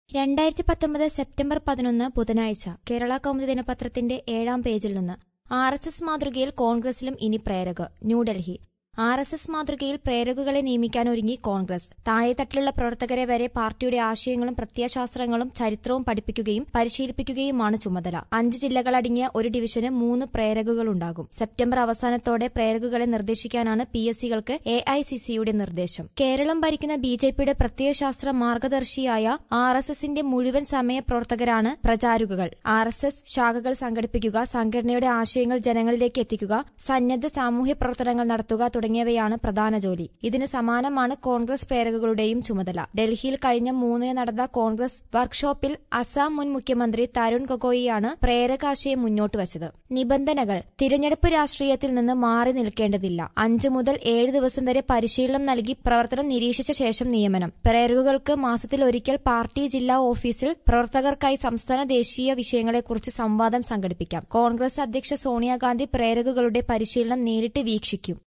രണ്ടായിരത്തി പത്തൊമ്പത് സെപ്റ്റംബർ പതിനൊന്ന് ബുധനാഴ്ച കേരള കൗമുദി ദിനപത്രത്തിന്റെ ഏഴാം പേജിൽ നിന്ന് ആർ എസ് എസ് മാതൃകയിൽ കോൺഗ്രസിലും ഇനി പ്രേരക് ന്യൂഡൽഹി ആർ എസ് എസ് മാതൃകയിൽ പ്രേരകുകളെ നിയമിക്കാനൊരുങ്ങി കോൺഗ്രസ് താഴെത്തട്ടിലുള്ള പ്രവർത്തകരെ വരെ പാർട്ടിയുടെ ആശയങ്ങളും പ്രത്യയശാസ്ത്രങ്ങളും ചരിത്രവും പഠിപ്പിക്കുകയും പരിശീലിപ്പിക്കുകയുമാണ് ചുമതല അഞ്ച് ജില്ലകളടങ്ങിയ ഒരു ഡിവിഷന് മൂന്ന് പ്രേരകുകളുണ്ടാകും സെപ്റ്റംബർ അവസാനത്തോടെ പ്രേരകുകളെ നിർദ്ദേശിക്കാനാണ് പി എസ് സികൾക്ക് എ ഐ സി സിയുടെ നിർദ്ദേശം കേരളം ഭരിക്കുന്ന ബി ജെ പിയുടെ പ്രത്യയശാസ്ത്ര മാർഗദർശിയായ ആർ എസ് എസിന്റെ മുഴുവൻ സമയ പ്രവർത്തകരാണ് പ്രചാരുകകൾ ആർ എസ് എസ് ശാഖകൾ സംഘടിപ്പിക്കുക സംഘടനയുടെ ആശയങ്ങൾ ജനങ്ങളിലേക്ക് എത്തിക്കുക സന്നദ്ധ സാമൂഹ്യ പ്രവർത്തനങ്ങൾ നടത്തുക തുടങ്ങിയവയാണ് പ്രധാന ജോലി ഇതിന് സമാനമാണ് കോൺഗ്രസ് പ്രേരകകളുടെയും ചുമതല ഡൽഹിയിൽ കഴിഞ്ഞ മൂന്നിന് നടന്ന കോൺഗ്രസ് വർക്ക്ഷോപ്പിൽ അസാം മുൻ മുഖ്യമന്ത്രി തരുൺ ഗൊഗോയിയാണ് പ്രേരകാശയം മുന്നോട്ട് വച്ചത് നിബന്ധനകൾ തിരഞ്ഞെടുപ്പ് രാഷ്ട്രീയത്തിൽ നിന്ന് മാറി നിൽക്കേണ്ടതില്ല അഞ്ചു മുതൽ ഏഴ് ദിവസം വരെ പരിശീലനം നൽകി പ്രവർത്തനം നിരീക്ഷിച്ച ശേഷം നിയമനം പ്രേരകുകൾക്ക് മാസത്തിൽ ഒരിക്കൽ പാർട്ടി ജില്ലാ ഓഫീസിൽ പ്രവർത്തകർക്കായി സംസ്ഥാന ദേശീയ വിഷയങ്ങളെക്കുറിച്ച് സംവാദം സംഘടിപ്പിക്കാം കോൺഗ്രസ് അധ്യക്ഷ സോണിയാഗാന്ധി പ്രേരകുകളുടെ പരിശീലനം നേരിട്ട് വീക്ഷിക്കും